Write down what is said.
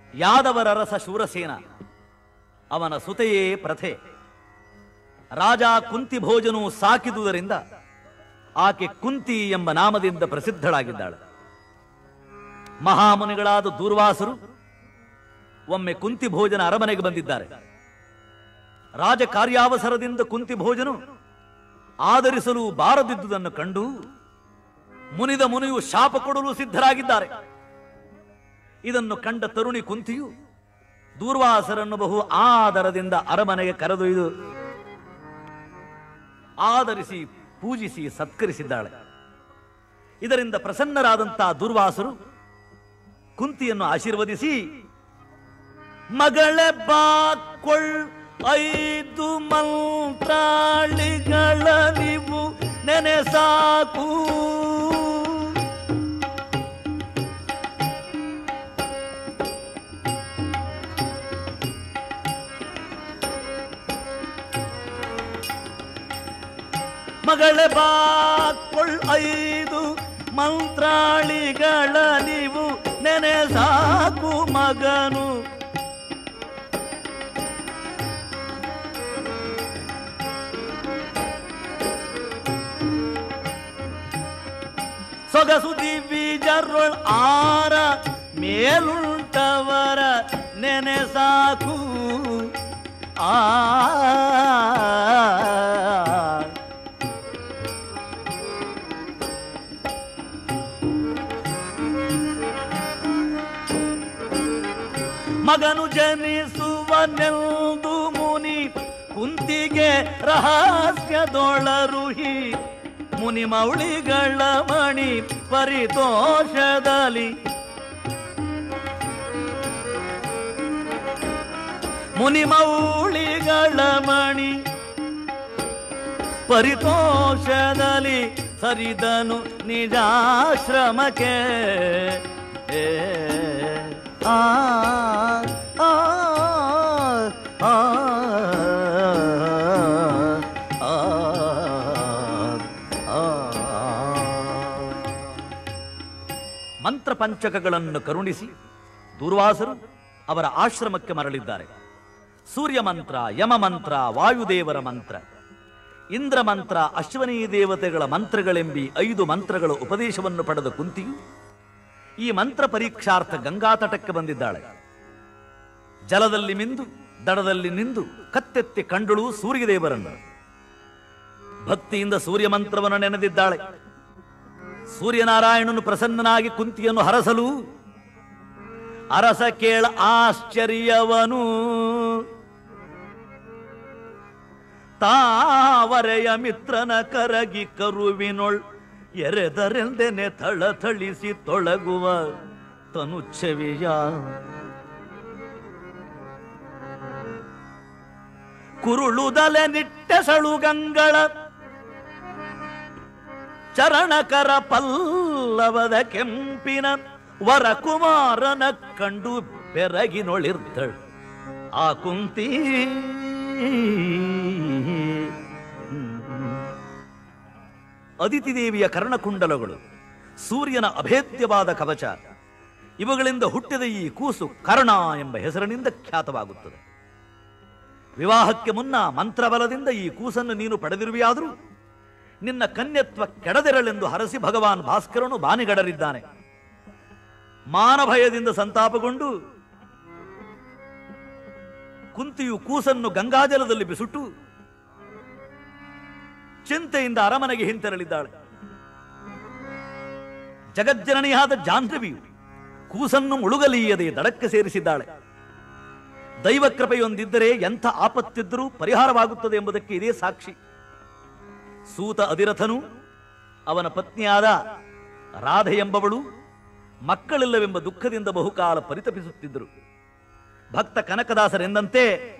ಯಾದವರ ರಸ ಶೂರಸೇನ ಅವನ ಸುತೆಯೇ ಪ್ರಥೆ ರಾಜ ಕುಂತಿ ಭೋಜನು ಸಾಕಿದುದರಿಂದ ಆಕೆ ಕುಂತಿ ಎಂಬ ನಾಮದಿಂದ ಪ್ರಸಿದ್ಧಳಾಗಿದ್ದಾಳೆ ಮಹಾಮುನಿಗಳಾದ ದೂರ್ವಾಸರು ಒಮ್ಮೆ ಕುಂತಿ ಭೋಜನ ಅರಮನೆಗೆ ಬಂದಿದ್ದಾರೆ ರಾಜ ಕಾರ್ಯಾವಸರದಿಂದ ಕುಂತಿ ಭೋಜನು ಆದರಿಸಲು ಬಾರದಿದ್ದುದನ್ನು ಕಂಡು ಮುನಿದ ಮುನಿಯು ಶಾಪ ಕೊಡಲು ಸಿದ್ಧರಾಗಿದ್ದಾರೆ ಇದನ್ನು ಕಂಡ ತರುಣಿ ಕುಂತಿಯು ದೂರ್ವಾಸರನ್ನು ಬಹು ಆದರದಿಂದ ಅರಮನೆಗೆ ಕರೆದೊಯ್ದು ಆದರಿಸಿ ಪೂಜಿಸಿ ಸತ್ಕರಿಸಿದ್ದಾಳೆ ಇದರಿಂದ ಪ್ರಸನ್ನರಾದಂತಹ ದುರ್ವಾಸರು ಕುಂತಿಯನ್ನು ಆಶೀರ್ವದಿಸಿ ಮಗಳೇ ಬಾಕೊಳ್ ಐದು ಮಂತ್ರಾಳಿಗಳ ನೀವು ನೆನೆ ಸಾಕು ಮಗಳೇ ಬಾಕೊಳ್ ಐದು ಮಂತ್ರಾಳಿಗಳ ನೀವು ನೆನೆ ಸಾಕು ಮಗನು ಸೊಗಸು ದಿವಿಜರೊಳ್ ಆರ ಮೇಲುಂಟವರ ನೆನೆ ಸಾಕು ಆ ಮಗನು ಜನಿಸುವನೆಂದು ಮುನಿ ಕುಂತಿಗೆ ರಹಸ್ಯದೊಳರುಹಿ ಮುನಿ ಮೌಳಿಗಳ ಮಣಿ ಪರಿತೋಷದಲ್ಲಿ ಮುನಿ ಮೌಳಿಗಳ ಮಣಿ ಪರಿತೋಷದಲ್ಲಿ ಸರಿದನು ನಿಜಾಶ್ರಮಕ್ಕೆ ಏ, ಆ, ಆ, ಆ, ಆ, ಆ. ಮಂತ್ರ ಪಂಚಕಗಳನ್ನು ಕರುಣಿಸಿ ದೂರ್ವಾಸರು ಅವರ ಆಶ್ರಮಕ್ಕೆ ಮರಳಿದ್ದಾರೆ ಸೂರ್ಯ ಮಂತ್ರ ಯಮ ಮಂತ್ರ ವಾಯುದೇವರ ಮಂತ್ರ ಇಂದ್ರ ಮಂತ್ರ ಅಶ್ವನಿ ದೇವತೆಗಳ ಮಂತ್ರಗಳೆಂಬಿ ಐದು ಮಂತ್ರಗಳ ಉಪದೇಶವನ್ನು ಪಡೆದ ಕುಂತಿಯು ಈ ಮಂತ್ರ ಪರೀಕ್ಷಾರ್ಥ ಗಂಗಾ ತಟಕ್ಕೆ ಬಂದಿದ್ದಾಳೆ ಜಲದಲ್ಲಿ ಮಿಂದು ದಡದಲ್ಲಿ ನಿಂದು ಕತ್ತೆತ್ತಿ ಕಂಡಳು ಸೂರ್ಯದೇವರನ್ನು ಭಕ್ತಿಯಿಂದ ಸೂರ್ಯ ಮಂತ್ರವನ್ನು ನೆನೆದಿದ್ದಾಳೆ ಸೂರ್ಯನಾರಾಯಣನು ಪ್ರಸನ್ನನಾಗಿ ಕುಂತಿಯನ್ನು ಹರಸಲು ಅರಸ ಕೇಳ ಆಶ್ಚರ್ಯವನು ತಾವರೆಯ ಮಿತ್ರನ ಕರಗಿ ಕರುವಿನೊಳ್ ಎರೆದರೆಂದೆನೆ ಥಳಥಳಿಸಿ ತೊಳಗುವ ತನುಚ್ಛವಿಯ ಕುರುಳುದಲೆ ನಿಟ್ಟೆಸಳು ಗಂಗಳ ಚರಣಕರ ಪಲ್ಲವದ ಕೆಂಪಿನ ವರಕುಮಾರನ ಕಂಡು ಬೆರಗಿನೊಳಿರ್ದಳು ಆ ಕುಂತಿ ಅದಿತಿ ದೇವಿಯ ಕರ್ಣಕುಂಡಲಗಳು ಸೂರ್ಯನ ಅಭೇದ್ಯವಾದ ಕವಚ ಇವುಗಳಿಂದ ಹುಟ್ಟಿದ ಈ ಕೂಸು ಕರ್ಣ ಎಂಬ ಹೆಸರಿನಿಂದ ಖ್ಯಾತವಾಗುತ್ತದೆ ವಿವಾಹಕ್ಕೆ ಮುನ್ನ ಮಂತ್ರಬಲದಿಂದ ಈ ಕೂಸನ್ನು ನೀನು ಪಡೆದಿರುವೆಯಾದರೂ ನಿನ್ನ ಕನ್ಯತ್ವ ಕೆಡದಿರಲೆಂದು ಹರಸಿ ಭಗವಾನ್ ಭಾಸ್ಕರನು ಬಾನಿಗಡರಿದ್ದಾನೆ ಮಾನಭಯದಿಂದ ಸಂತಾಪಗೊಂಡು ಕುಂತಿಯು ಕೂಸನ್ನು ಗಂಗಾಜಲದಲ್ಲಿ ಬಿಸುಟ್ಟು ಚಿಂತೆಯಿಂದ ಅರಮನೆಗೆ ಹಿಂತೆರಳಿದ್ದಾಳೆ ಜಗಜ್ಜನನಿಯಾದ ಜಾಹ್ನವಿಯು ಕೂಸನ್ನು ಮುಳುಗಲೀಯದೆ ದಡಕ್ಕೆ ಸೇರಿಸಿದ್ದಾಳೆ ದೈವ ಕೃಪೆಯೊಂದಿದ್ದರೆ ಎಂಥ ಆಪತ್ತಿದ್ದರೂ ಪರಿಹಾರವಾಗುತ್ತದೆ ಎಂಬುದಕ್ಕೆ ಇದೇ ಸಾಕ್ಷಿ ಸೂತ ಅಧಿರಥನು ಅವನ ಪತ್ನಿಯಾದ ರಾಧೆ ಎಂಬವಳು ಮಕ್ಕಳಿಲ್ಲವೆಂಬ ದುಃಖದಿಂದ ಬಹುಕಾಲ ಪರಿತಪಿಸುತ್ತಿದ್ದರು ಭಕ್ತ ಕನಕದಾಸರೆಂದಂತೆ